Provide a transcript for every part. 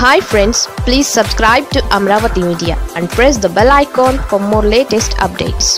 hi friends please subscribe to Amaravati media and press the bell icon for more latest updates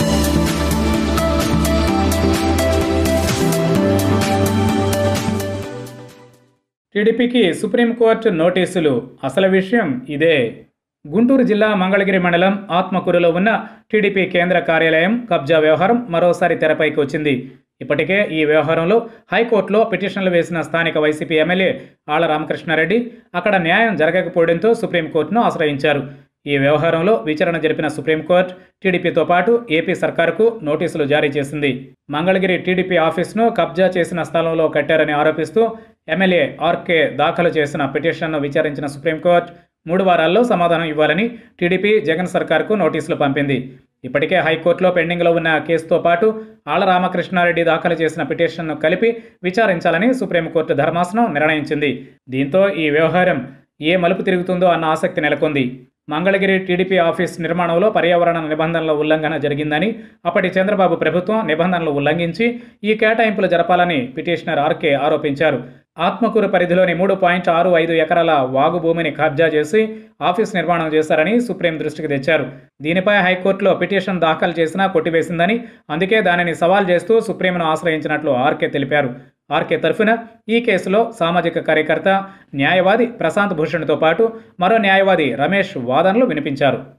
టీడీపీకి supreme court నోటీసులు అసలు విషయం ఇదే గుంటూరు జిల్లా మంగళగిరి మండలం ఆత్మకూరులో ఉన్న టీడీపీ కేంద్ర కార్యాలయం కబ్జా వ్యవహారం మరోసారి తెరపైకి వచ్చింది ఇప్పటికే ఈ వ్యవహారంలో హైకోర్టులో పిటిషన్లు వేసిన స్థానిక వైసీపీ ఎమ్మెల్యే ఆళ్ల రామకృష్ణారెడ్డి అక్కడ న్యాయం జరగకపోవడంతో సుప్రీంకోర్టును ఆశ్రయించారు ఈ వ్యవహారంలో విచారణ జరిపిన సుప్రీంకోర్టు టీడీపీతో పాటు ఏపీ సర్కారుకు నోటీసులు జారీ చేసింది మంగళగిరి టీడీపీ ఆఫీస్ను కబ్జా చేసిన స్థలంలో కట్టారని ఆరోపిస్తూ ఎమ్మెల్యే ఆర్కే దాఖలు చేసిన పిటిషన్ను విచారించిన సుప్రీంకోర్టు మూడు వారాల్లో సమాధానం ఇవ్వాలని టీడీపీ జగన్ సర్కార్కు నోటీసులు పంపింది ఇప్పటికే హైకోర్టులో పెండింగ్లో ఉన్న కేసుతో పాటు ఆళ్ల రామకృష్ణారెడ్డి దాఖలు చేసిన పిటిషన్ను కలిపి విచారించాలని సుప్రీంకోర్టు ధర్మాసనం నిర్ణయించింది దీంతో ఈ వ్యవహారం ఏ మలుపు తిరుగుతుందో అన్న ఆసక్తి నెలకొంది మంగళగిరి టీడీపీ ఆఫీస్ నిర్మాణంలో పర్యావరణ నిబంధనల ఉల్లంఘన జరిగిందని అప్పటి చంద్రబాబు ప్రభుత్వం నిబంధనలు ఉల్లంఘించి ఈ కేటాయింపులు జరపాలని పిటిషనర్ ఆర్కే ఆరోపించారు ఆత్మకూరు పరిధిలోని మూడు పాయింట్ ఆరు ఐదు ఎకరాల వాగు భూమిని కబ్జా చేసి ఆఫీస్ నిర్మాణం చేశారని సుప్రీం దృష్టికి తెచ్చారు దీనిపై హైకోర్టులో పిటిషన్ దాఖలు చేసినా కొట్టివేసిందని అందుకే దానిని సవాల్ చేస్తూ సుప్రీంను ఆశ్రయించినట్లు ఆర్కే తెలిపారు ఆర్కే తరఫున ఈ కేసులో సామాజిక కార్యకర్త న్యాయవాది ప్రశాంత్ భూషణ్తో పాటు మరో న్యాయవాది రమేష్ వాదనలు వినిపించారు